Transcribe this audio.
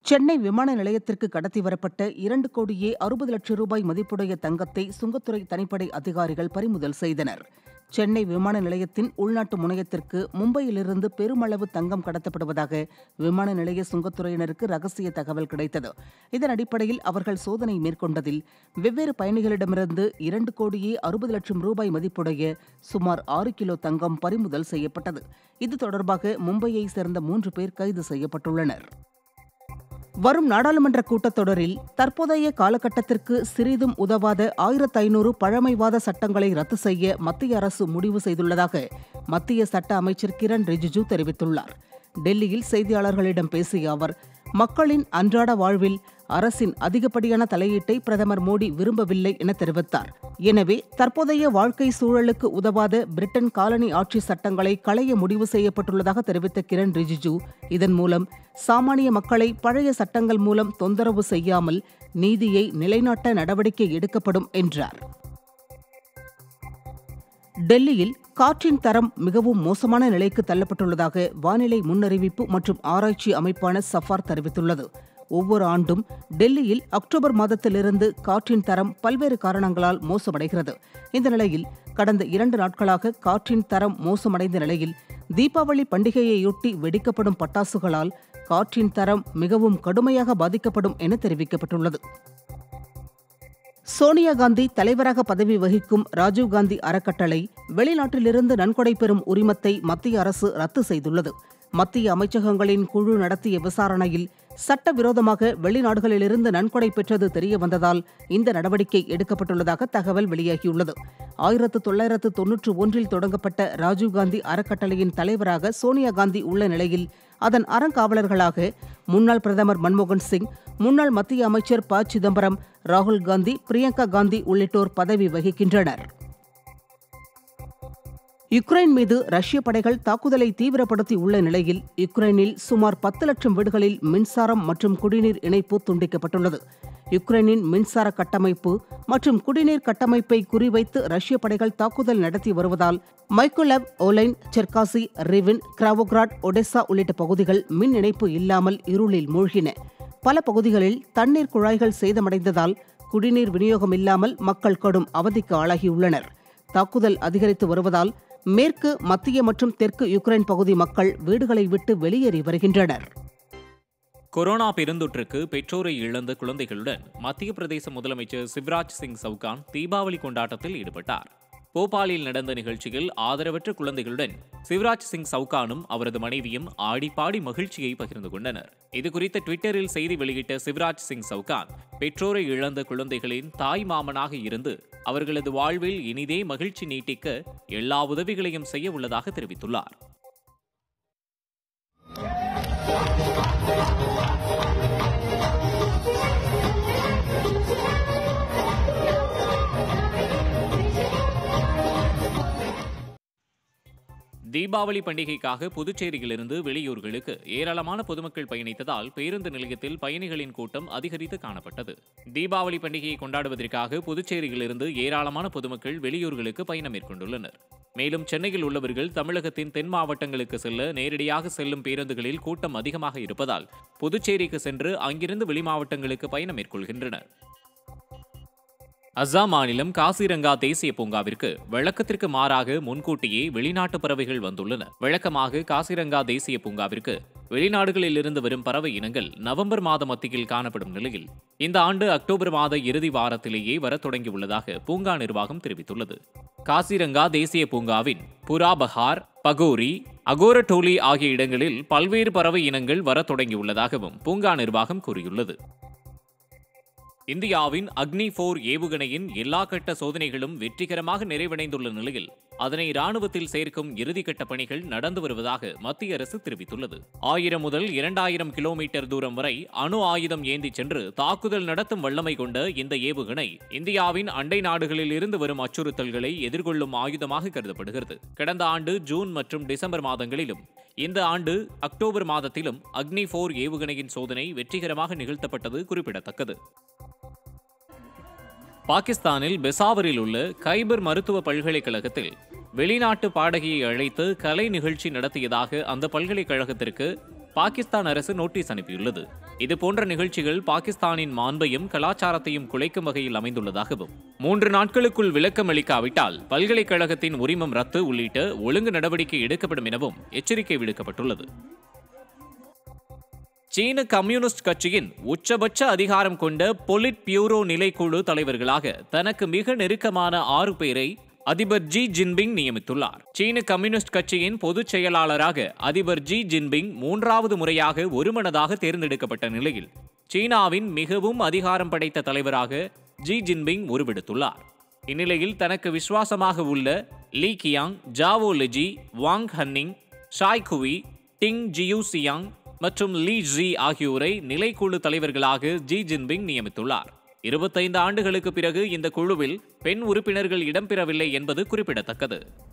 சென்னை விமான நிலையத்திற்கு கடத்தி வரப்பட்ட இரண்டு கோடியே அறுபது லட்சம் ரூபாய் மதிப்புடைய தங்கத்தை சுங்கத்துறை தனிப்படை அதிகாரிகள் பறிமுதல் செய்தனர் சென்னை விமான நிலையத்தின் உள்நாட்டு முனையத்திற்கு மும்பையிலிருந்து பெருமளவு தங்கம் கடத்தப்படுவதாக விமான நிலைய சுங்கத்துறையினருக்கு ரகசிய தகவல் கிடைத்தது இதன் அடிப்படையில் அவர்கள் சோதனை மேற்கொண்டதில் வெவ்வேறு பயணிகளிடமிருந்து இரண்டு கோடியே அறுபது லட்சம் ரூபாய் மதிப்புடைய சுமார் ஆறு கிலோ தங்கம் பறிமுதல் செய்யப்பட்டது இது தொடர்பாக மும்பையை சேர்ந்த மூன்று பேர் கைது செய்யப்பட்டுள்ளனர் வரும் நாடாளுமன்ற கூட்டத்தொடரில் தற்போதைய காலகட்டத்திற்கு சிறிதும் உதவாத ஆயிரத்து ஐநூறு பழமைவாத சட்டங்களை ரத்து செய்ய மத்திய அரசு முடிவு செய்துள்ளதாக மத்திய சட்ட அமைச்சர் கிரண் ரிஜிஜு தெரிவித்துள்ளார் டெல்லியில் செய்தியாளர்களிடம் பேசிய அவர் மக்களின் அன்றாட வாழ்வில் அரசின் அதிகப்படியான தலையீட்டை பிரதமர் மோடி விரும்பவில்லை என தெரிவித்தார் எனவே தற்போதைய வாழ்க்கை சூழலுக்கு உதவாத பிரிட்டன் காலனி ஆட்சி சட்டங்களை களைய முடிவு செய்யப்பட்டுள்ளதாக தெரிவித்த கிரண் ரிஜிஜு இதன் மூலம் சாமானிய மக்களை பழைய சட்டங்கள் மூலம் தொந்தரவு செய்யாமல் நீதியை நிலைநாட்ட நடவடிக்கை எடுக்கப்படும் என்றார் டெல்லியில் காற்றின் தரம் மிகவும் மோசமான நிலைக்கு தள்ளப்பட்டுள்ளதாக வானிலை முன்னறிவிப்பு மற்றும் ஆராய்ச்சி அமைப்பான சஃபார் தெரிவித்துள்ளது ஒவ்வொரு ஆண்டும் டெல்லியில் அக்டோபர் மாதத்திலிருந்து காற்றின் தரம் பல்வேறு காரணங்களால் மோசமடைகிறது இந்த நிலையில் கடந்த இரண்டு நாட்களாக காற்றின் தரம் மோசமடைந்த நிலையில் தீபாவளி பண்டிகையையொட்டி வெடிக்கப்படும் பட்டாசுகளால் காற்றின் தரம் மிகவும் கடுமையாக பாதிக்கப்படும் என தெரிவிக்கப்பட்டுள்ளது சோனியா காந்தி தலைவராக பதவி வகிக்கும் ராஜீவ்காந்தி அறக்கட்டளை வெளிநாட்டிலிருந்து நன்கொடை பெறும் உரிமத்தை மத்திய அரசு ரத்து செய்துள்ளது மத்திய அமைச்சகங்களின் குழு நடத்திய விசாரணையில் சட்டவிரோதமாக வெளிநாடுகளிலிருந்து நன்கொடை பெற்றது தெரியவந்ததால் இந்த நடவடிக்கை எடுக்கப்பட்டுள்ளதாக தகவல் வெளியாகியுள்ளது ஆயிரத்து தொள்ளாயிரத்து தொன்னூற்று ஒன்றில் தொடங்கப்பட்ட ராஜீவ்காந்தி அறக்கட்டளையின் தலைவராக சோனியா காந்தி உள்ள நிலையில் அதன் அறங்காவலர்களாக முன்னாள் பிரதமர் மன்மோகன் சிங் முன்னாள் மத்திய அமைச்சர் ப சிதம்பரம் ராகுல் காந்தி பிரியங்கா காந்தி உள்ளிட்டோர் பதவி வகிக்கின்றனர் யுக்ரைன் மீது ரஷ்ய படைகள் தாக்குதலை தீவிரப்படுத்தி உள்ள நிலையில் யுக்ரைனில் சுமார் பத்து லட்சம் வீடுகளில் மின்சாரம் மற்றும் குடிநீர் இணைப்பு துண்டிக்கப்பட்டுள்ளது யுக்ரைனின் மின்சார கட்டமைப்பு மற்றும் குடிநீர் கட்டமைப்பை குறிவைத்து ரஷ்ய படைகள் தாக்குதல் நடத்தி வருவதால் மைக்கோலவ் ஓலைன் செர்காசி ரிவின் கிராவோகிராட் ஒடெசா உள்ளிட்ட பகுதிகள் மின் இணைப்பு இல்லாமல் இருளில் மூழ்கின பல பகுதிகளில் தண்ணீர் குழாய்கள் சேதமடைந்ததால் குடிநீர் விநியோகம் இல்லாமல் மக்கள் கடும் அவதிக்கு ஆளாகியுள்ளனர் தாக்குதல் அதிகரித்து வருவதால் மேற்கு மத்திய மற்றும் தெற்கு யுக்ரைன் பகுதி மக்கள் வீடுகளை விட்டு வெளியேறி வருகின்றனர் கொரோனா பெருந்தொற்றுக்கு பெற்றோரை இழந்த குழந்தைகளுடன் மத்திய பிரதேச முதலமைச்சர் சிவராஜ் சிங் சவுகான் தீபாவளி கொண்டாட்டத்தில் ஈடுபட்டார் போபாலில் நடந்த நிகழ்ச்சியில் ஆதரவற்ற குழந்தைகளுடன் சிவராஜ் சிங் சவுகானும் அவரது மனைவியும் ஆடிப்பாடி மகிழ்ச்சியை பகிர்ந்து கொண்டனர் இதுகுறித்த ட்விட்டரில் செய்தி வெளியிட்ட சிவராஜ் சிங் சவுகான் பெற்றோரை இழந்த குழந்தைகளின் தாய் மாமனாக இருந்து அவர்களது வாழ்வில் இனிதே மகிழ்ச்சி நீட்டிக்க எல்லா உதவிகளையும் செய்ய உள்ளதாக தெரிவித்துள்ளார் தீபாவளி பண்டிகைக்காக புதுச்சேரியிலிருந்து வெளியூர்களுக்கு ஏராளமான பொதுமக்கள் பயணித்ததால் பேருந்து நிலையத்தில் பயணிகளின் கூட்டம் அதிகரித்து காணப்பட்டது தீபாவளி பண்டிகையை கொண்டாடுவதற்காக புதுச்சேரியிலிருந்து ஏராளமான பொதுமக்கள் வெளியூர்களுக்கு பயணம் மேற்கொண்டுள்ளனர் மேலும் சென்னையில் உள்ளவர்கள் தமிழகத்தின் தென் மாவட்டங்களுக்கு செல்ல நேரடியாக செல்லும் பேருந்துகளில் கூட்டம் அதிகமாக இருப்பதால் புதுச்சேரிக்கு சென்று அங்கிருந்து வெளிமாவட்டங்களுக்கு பயணம் மேற்கொள்கின்றனர் அஸ்ஸாம் மாநிலம் காசிரங்கா தேசிய பூங்காவிற்கு வழக்கத்திற்கு மாறாக முன்கூட்டியே வெளிநாட்டு பறவைகள் வந்துள்ளன வழக்கமாக காசிரங்கா தேசிய பூங்காவிற்கு வெளிநாடுகளில் இருந்து வரும் பறவை இனங்கள் நவம்பர் மாத மத்தியில் காணப்படும் நிலையில் இந்த ஆண்டு அக்டோபர் மாத இறுதி வாரத்திலேயே வரத் தொடங்கியுள்ளதாக பூங்கா நிர்வாகம் தெரிவித்துள்ளது காசிரங்கா தேசிய பூங்காவின் புரா பஹார் பகோரி அகோரடோலி ஆகிய இடங்களில் பல்வேறு பறவை இனங்கள் வரத் தொடங்கியுள்ளதாகவும் பூங்கா நிர்வாகம் கூறியுள்ளது இந்தியாவின் அக்னி போர் ஏவுகணையின் எல்லா கட்ட சோதனைகளும் வெற்றிகரமாக நிறைவடைந்துள்ள நிலையில் அதனை ராணுவத்தில் சேர்க்கும் இறுதிக்கட்ட பணிகள் நடந்து வருவதாக மத்திய அரசு தெரிவித்துள்ளது ஆயிரம் முதல் இரண்டாயிரம் கிலோமீட்டர் தூரம் வரை அணு ஆயுதம் ஏந்தி சென்று தாக்குதல் நடத்தும் வல்லமை கொண்ட இந்த ஏவுகணை இந்தியாவின் அண்டை நாடுகளில் இருந்து வரும் அச்சுறுத்தல்களை எதிர்கொள்ளும் ஆயுதமாக கருதப்படுகிறது கடந்த ஆண்டு ஜூன் மற்றும் டிசம்பர் மாதங்களிலும் இந்த ஆண்டு அக்டோபர் மாதத்திலும் அக்னி போர் ஏவுகணையின் சோதனை வெற்றிகரமாக நிகழ்த்தப்பட்டது குறிப்பிடத்தக்கது பாகிஸ்தானில் பெசாவரில் உள்ள கைபர் மருத்துவ பல்கலைக்கழகத்தில் வெளிநாட்டு பாடகியை அழைத்து கலை நிகழ்ச்சி நடத்தியதாக அந்த பல்கலைக்கழகத்திற்கு பாகிஸ்தான் அரசு நோட்டீஸ் அனுப்பியுள்ளது இதுபோன்ற நிகழ்ச்சிகள் பாகிஸ்தானின் மாண்பையும் கலாச்சாரத்தையும் குலைக்கும் வகையில் அமைந்துள்ளதாகவும் மூன்று நாட்களுக்குள் விளக்கம் அளிக்காவிட்டால் பல்கலைக்கழகத்தின் உரிமம் ரத்து உள்ளிட்ட ஒழுங்கு நடவடிக்கை எடுக்கப்படும் எனவும் எச்சரிக்கை விடுக்கப்பட்டுள்ளது சீன கம்யூனிஸ்ட் கட்சியின் உச்சபட்ச அதிகாரம் கொண்ட பொலிட் பியூரோ நிலைக்குழு தலைவர்களாக தனக்கு மிக நெருக்கமான ஆறு பேரை அதிபர் ஜி ஜின்பிங் நியமித்துள்ளார் சீன கம்யூனிஸ்ட் கட்சியின் பொதுச் செயலாளராக அதிபர் ஜி ஜின்பிங் மூன்றாவது முறையாக ஒருமனதாக தேர்ந்தெடுக்கப்பட்ட நிலையில் சீனாவின் மிகவும் அதிகாரம் படைத்த தலைவராக ஜி ஜின்பிங் உருவெடுத்துள்ளார் இந்நிலையில் தனக்கு விசுவாசமாக உள்ள லீ கியாங் ஜாவோ லெஜி வாங் ஹன்னிங் ஷாய் குவி டிங் ஜியூ சியாங் மற்றும் லீ ஜி ஆகியோரை நிலைக்குழு தலைவர்களாக ஜி ஜின்பிங் நியமித்துள்ளார் இருபத்தைந்து ஆண்டுகளுக்கு பிறகு இந்த குழுவில் பெண் உறுப்பினர்கள் இடம்பெறவில்லை என்பது குறிப்பிடத்தக்கது